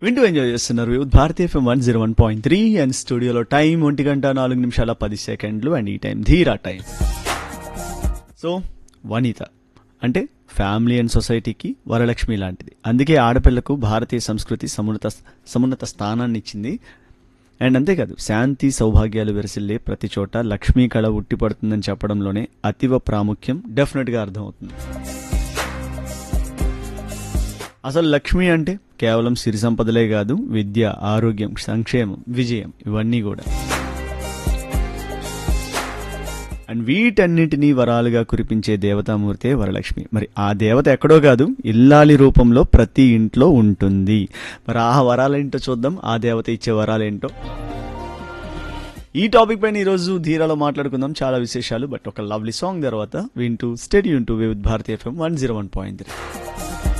వింటూ ఎంజాయ్ చేస్తున్నారు with Bharatiya FM one zero one point three and స్టూడియోలో టైం ఒంటి గంట నాలుగు నిమిషాల పది సెకండ్లు అండ్ ఈ టైం ధీరా టైం సో వనిత అంటే ఫ్యామిలీ అండ్ సొసైటీకి వరలక్ష్మి లాంటిది అందుకే ఆడపిల్లకు భారతీయ సంస్కృతి సమున్నత సమున్నత స్థానాన్ని ఇచ్చింది అండ్ అంతేకాదు శాంతి సౌభాగ్యాలు విరసిల్లే ప్రతి చోట లక్ష్మీ కళ ఉట్టిపడుతుందని చెప్పడంలోనే అతివ ప్రాముఖ్యం డెఫినెట్గా అర్థమవుతుంది అసలు లక్ష్మి అంటే కేవలం సిరి సంపదలే కాదు విద్య ఆరోగ్యం సంక్షేమం విజయం ఇవన్నీ కూడా అండ్ వీటన్నిటినీ వరాలుగా కురిపించే దేవతామూర్తే వరలక్ష్మి మరి ఆ దేవత ఎక్కడో కాదు ఇల్లాలి రూపంలో ప్రతి ఇంట్లో ఉంటుంది మరి ఆ వరాలేంటో చూద్దాం ఆ దేవత ఇచ్చే వరాలేంటో ఈ టాపిక్ పైన ఈరోజు ధీరాలో మాట్లాడుకుందాం చాలా విశేషాలు బట్ ఒక లవ్లీ సాంగ్ తర్వాత వింటూ స్టడీ యూన్ to with Bharati FM one zero one point three